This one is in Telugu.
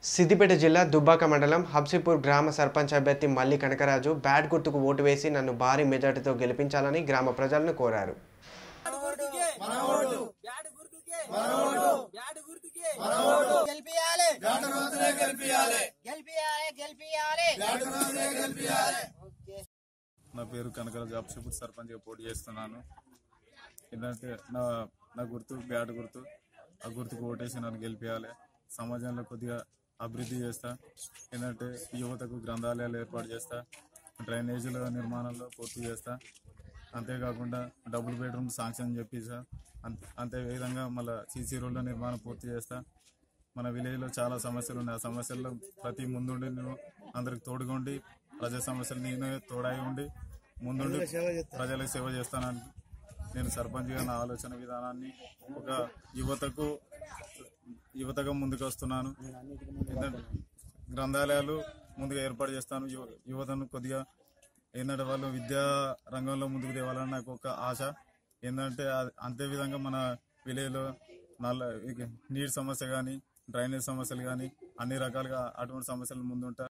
సిద్దిపేట జిల్లా దుబ్బాక మండలం హబ్సిపూర్ గ్రామ సర్పంచ్ అభ్యర్థి మల్లి కనకరాజు బ్యాట్ గుర్తుకు ఓటు వేసి నన్ను భారీ మెజార్టీతో గెలిపించాలని గ్రామ ప్రజలను కోరారు గుర్తుకే బ్యాట్ గుర్తుకే బ్యాట్ గుర్తుకే గెలిపియాలి గెలిపియాలి గెలిపియాలి గెలిపియాలి నా పేరు కనకరాజు అప్షపూర్ సర్పంచ్గా పోటీ చేస్తున్నాను ఏంటంటే నా నా గుర్తు బ్యాట్ గుర్తు ఆ గుర్తుకు ఓటేసి నన్ను గెలిపించాలి సమాజంలో కొద్దిగా అభివృద్ధి చేస్తా ఏంటంటే యువతకు గ్రంథాలయాలు ఏర్పాటు చేస్తా డ్రైనేజీల నిర్మాణంలో పూర్తి చేస్తా అంతేకాకుండా డబుల్ బెడ్రూమ్ శాంక్షన్ చెప్పేసా అంతే అంతే విధంగా మళ్ళీ సీసీ రోడ్ల నిర్మాణం పూర్తి చేస్తా మన విలేజ్లో చాలా సమస్యలు ఉన్నాయి ఆ సమస్యల్లో ప్రతి ముందుండి నేను అందరికి తోడుగా ఉండి ప్రజా సమస్యలు నేను తోడై ఉండి ముందుండి ప్రజలకు సేవ చేస్తానని నేను సర్పంచ్గా నా ఆలోచన విధానాన్ని ఒక యువతకు యువతగా ముందుకు వస్తున్నాను ఏంటంటే గ్రంథాలయాలు ముందుగా ఏర్పాటు చేస్తాను యువ- యువతను కొద్దిగా ఏంటంటే వాళ్ళు విద్యా రంగంలో ముందుకు తేవాలని నాకు ఒక ఆశ ఏంటంటే అది- అంతే విధంగా మన విలేజ్లో నల్ల ఇక నీటి సమస్య కానీ డ్రైనేజ్ సమస్యలు కానీ అన్ని రకాలుగా అటువంటి సమస్యలు ముందుంటా